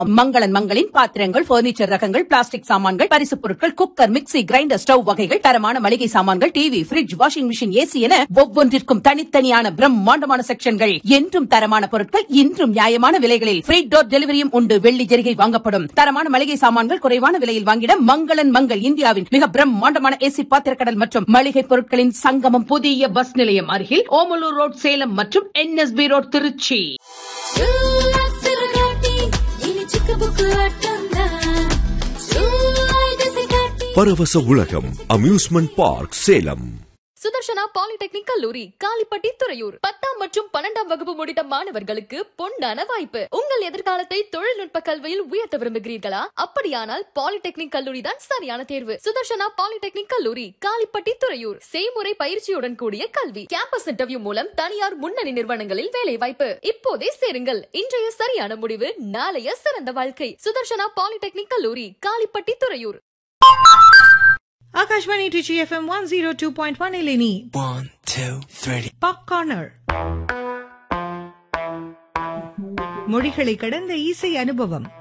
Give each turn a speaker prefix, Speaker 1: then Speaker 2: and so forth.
Speaker 1: மங்களன் மங்களின் பாத்திரங்கள் பர்னிச்சர் ரகங்கள் பிளாஸ்டிக் சாமான்கள் பரிசுப் பொருட்கள் குக்கர் மிக்ஸி கிரைண்டர் ஸ்டவ் வகைகள் தரமான மளிகை சாமான்கள் TV fridge washing machine AC என ஒவ்வொன்றிற்கும் தனித்தனியான பிரம்மாண்டமான செக்ஷன்கள் என்றும் தரமான பொருட்கள் இன்றும் நியாயமான விலைகளில் ஃப்ரீ டோர் டெலிவரியும் உண்டு வெள்ளி ஜெரிகை வாங்கப்படும் தரமான மளிகை சாமான்கள் குறைவான விலையில் வாங்கிட மங்களன் மங்கள் இந்தியாவின் மிக பிரம்மாண்டமான ஏசி பாத்திரக்கடல் மற்றும் மளிகை பொருட்களின் சங்கமம் புதிய பஸ் நிலையம் அருகில் ஓமலூர் ரோட் சேலம் மற்றும் NSP road Trichy
Speaker 2: Paravasa Ulagam amusement park Salem
Speaker 3: Sudarshana polytechnic கல்லூரி காலிப்பட்டி துறையூர் பத்தாம் மற்றும் பன்னெண்டாம் வகுப்பு முடித்த மாணவர்களுக்கு பொன்னான வாய்ப்பு உங்கள் எதிர்காலத்தை தொழில்நுட்ப கல்வியில் உயர்த்த விரும்புகிறீர்களா அப்படியானால் பாலிடெக்னிக் கல்லூரி தான் சரியான தேர்வு சுதர்ஷனா பாலிடெக்னிக் கல்லூரி காலிப்பட்டி துறையூர் செய்முறை பயிற்சியுடன் கூடிய கல்வி கேம்பஸ் இன்டர்வியூ மூலம் தனியார் முன்னணி நிறுவனங்களில் வேலை வாய்ப்பு இப்போதே சேருங்கள் இன்றைய சரியான முடிவு நாளைய சிறந்த வாழ்க்கை சுதர்ஷனா பாலிடெக்னிக் கல்லூரி Kalipatti Thuraiyur
Speaker 4: Akashvani Trichy FM one zero two point one ಇಲ್ಲಿ ನೀ
Speaker 5: One, two, three.
Speaker 4: Pop corner மொழிகளை கடந்த இசை அனுபவம்